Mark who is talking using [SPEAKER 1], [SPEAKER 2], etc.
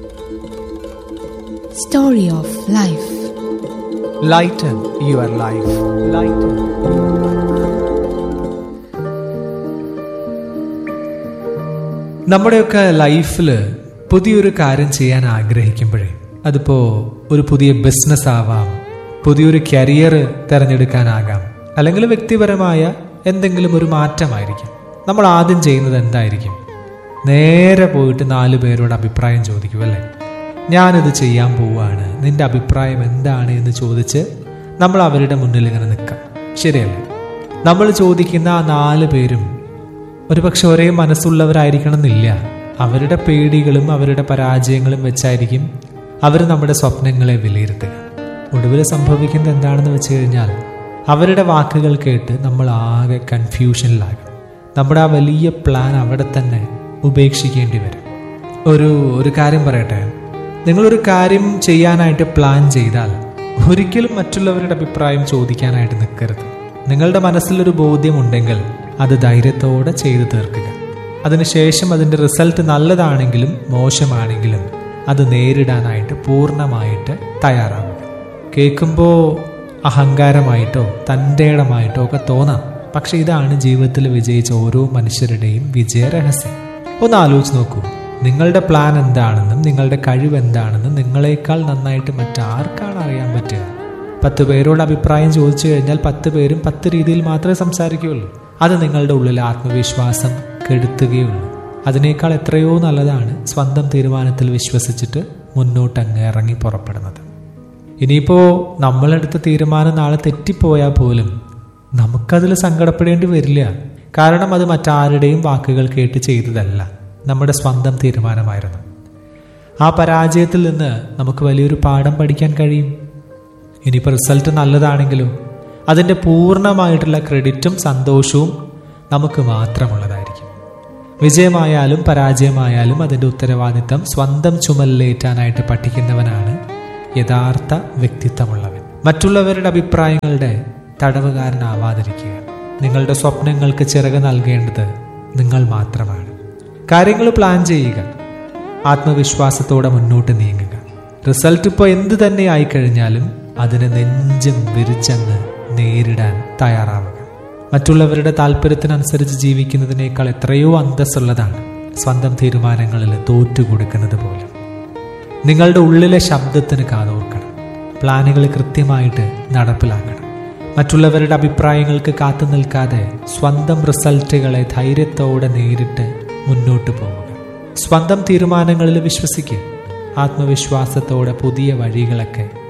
[SPEAKER 1] Story of Life.
[SPEAKER 2] Lighten your life. Lighten. നമ്മുടെയൊക്കെ ലൈഫിൽ പുതിയൊരു കാര്യം ചെയ്യാൻ ആഗ്രഹിക്കുമ്പോഴേ അതിപ്പോ ഒരു പുതിയ ബിസിനസ് ആവാം പുതിയൊരു കരിയർ തിരഞ്ഞെടുക്കാനാകാം അല്ലെങ്കിൽ വ്യക്തിപരമായ എന്തെങ്കിലും ഒരു മാറ്റമായിരിക്കും നമ്മൾ ആദ്യം ചെയ്യുന്നത് എന്തായിരിക്കും നേരെ പോയിട്ട് നാല് പേരോട് അഭിപ്രായം ചോദിക്കും അല്ലേ ഞാനിത് ചെയ്യാൻ പോവുകയാണ് നിന്റെ അഭിപ്രായം എന്താണ് എന്ന് ചോദിച്ച് നമ്മൾ അവരുടെ മുന്നിൽ ഇങ്ങനെ നിൽക്കാം ശരിയല്ലേ നമ്മൾ ചോദിക്കുന്ന ആ നാല് പേരും ഒരുപക്ഷെ ഒരേ മനസ്സുള്ളവരായിരിക്കണം എന്നില്ല അവരുടെ പേടികളും അവരുടെ പരാജയങ്ങളും വെച്ചായിരിക്കും അവർ നമ്മുടെ സ്വപ്നങ്ങളെ വിലയിരുത്തുക ഒടുവിൽ സംഭവിക്കുന്നത് എന്താണെന്ന് വെച്ച് കഴിഞ്ഞാൽ അവരുടെ വാക്കുകൾ കേട്ട് നമ്മൾ ആകെ കൺഫ്യൂഷനിലാകും നമ്മുടെ ആ വലിയ പ്ലാൻ അവിടെ തന്നെ ഉപേക്ഷിക്കേണ്ടി വരും ഒരു ഒരു കാര്യം പറയട്ടെ നിങ്ങളൊരു കാര്യം ചെയ്യാനായിട്ട് പ്ലാൻ ചെയ്താൽ ഒരിക്കലും മറ്റുള്ളവരുടെ അഭിപ്രായം ചോദിക്കാനായിട്ട് നിൽക്കരുത് നിങ്ങളുടെ മനസ്സിലൊരു ബോധ്യമുണ്ടെങ്കിൽ അത് ധൈര്യത്തോടെ ചെയ്തു തീർക്കുക അതിനുശേഷം അതിൻ്റെ റിസൾട്ട് നല്ലതാണെങ്കിലും മോശമാണെങ്കിലും അത് നേരിടാനായിട്ട് പൂർണ്ണമായിട്ട് തയ്യാറാവുക കേൾക്കുമ്പോൾ അഹങ്കാരമായിട്ടോ തൻ്റെടമായിട്ടോ ഒക്കെ തോന്നാം പക്ഷെ ഇതാണ് ജീവിതത്തിൽ വിജയിച്ച ഓരോ മനുഷ്യരുടെയും വിജയരഹസ്യം ഒന്ന് ആലോചിച്ച് നോക്കൂ നിങ്ങളുടെ പ്ലാൻ എന്താണെന്നും നിങ്ങളുടെ കഴിവ് എന്താണെന്നും നിങ്ങളെക്കാൾ നന്നായിട്ട് മറ്റാർക്കാണ് അറിയാൻ പറ്റുക പത്ത് പേരോട് അഭിപ്രായം ചോദിച്ചു കഴിഞ്ഞാൽ പത്ത് പേരും പത്ത് രീതിയിൽ മാത്രമേ സംസാരിക്കുകയുള്ളൂ അത് നിങ്ങളുടെ ഉള്ളിൽ ആത്മവിശ്വാസം കെടുത്തുകയുള്ളൂ അതിനേക്കാൾ എത്രയോ നല്ലതാണ് സ്വന്തം തീരുമാനത്തിൽ വിശ്വസിച്ചിട്ട് മുന്നോട്ടങ്ങ് ഇറങ്ങി പുറപ്പെടുന്നത് ഇനിയിപ്പോൾ നമ്മളെടുത്ത തീരുമാനം നാളെ തെറ്റിപ്പോയാൽ പോലും നമുക്കതിൽ സങ്കടപ്പെടേണ്ടി വരില്ല കാരണം അത് മറ്റാരുടെയും വാക്കുകൾ കേട്ട് ചെയ്തതല്ല നമ്മുടെ സ്വന്തം തീരുമാനമായിരുന്നു ആ പരാജയത്തിൽ നിന്ന് നമുക്ക് വലിയൊരു പാഠം പഠിക്കാൻ കഴിയും ഇനിയിപ്പോൾ റിസൾട്ട് നല്ലതാണെങ്കിലും അതിൻ്റെ പൂർണ്ണമായിട്ടുള്ള ക്രെഡിറ്റും സന്തോഷവും നമുക്ക് മാത്രമുള്ളതായിരിക്കും വിജയമായാലും പരാജയമായാലും അതിൻ്റെ ഉത്തരവാദിത്തം സ്വന്തം ചുമലിലേറ്റാനായിട്ട് പഠിക്കുന്നവനാണ് യഥാർത്ഥ വ്യക്തിത്വമുള്ളവൻ മറ്റുള്ളവരുടെ അഭിപ്രായങ്ങളുടെ തടവുകാരനാവാതിരിക്കുക നിങ്ങളുടെ സ്വപ്നങ്ങൾക്ക് ചിറക് നൽകേണ്ടത് നിങ്ങൾ മാത്രമാണ് കാര്യങ്ങൾ പ്ലാൻ ചെയ്യുക ആത്മവിശ്വാസത്തോടെ മുന്നോട്ട് നീങ്ങുക റിസൾട്ട് ഇപ്പോൾ എന്ത് തന്നെ ആയിക്കഴിഞ്ഞാലും അതിനെ നെഞ്ചും വിരിച്ചങ്ങ് നേരിടാൻ തയ്യാറാവുക മറ്റുള്ളവരുടെ താല്പര്യത്തിനനുസരിച്ച് ജീവിക്കുന്നതിനേക്കാൾ എത്രയോ അന്തസ്സുള്ളതാണ് സ്വന്തം തീരുമാനങ്ങളിൽ തോറ്റു കൊടുക്കുന്നത് പോലും നിങ്ങളുടെ ഉള്ളിലെ ശബ്ദത്തിന് കാതോർക്കണം പ്ലാനുകൾ കൃത്യമായിട്ട് നടപ്പിലാക്കണം മറ്റുള്ളവരുടെ അഭിപ്രായങ്ങൾക്ക് കാത്തു നിൽക്കാതെ സ്വന്തം റിസൾട്ടുകളെ ധൈര്യത്തോടെ നേരിട്ട് മുന്നോട്ട് പോവുക സ്വന്തം തീരുമാനങ്ങളിൽ വിശ്വസിക്കുക ആത്മവിശ്വാസത്തോടെ പുതിയ വഴികളൊക്കെ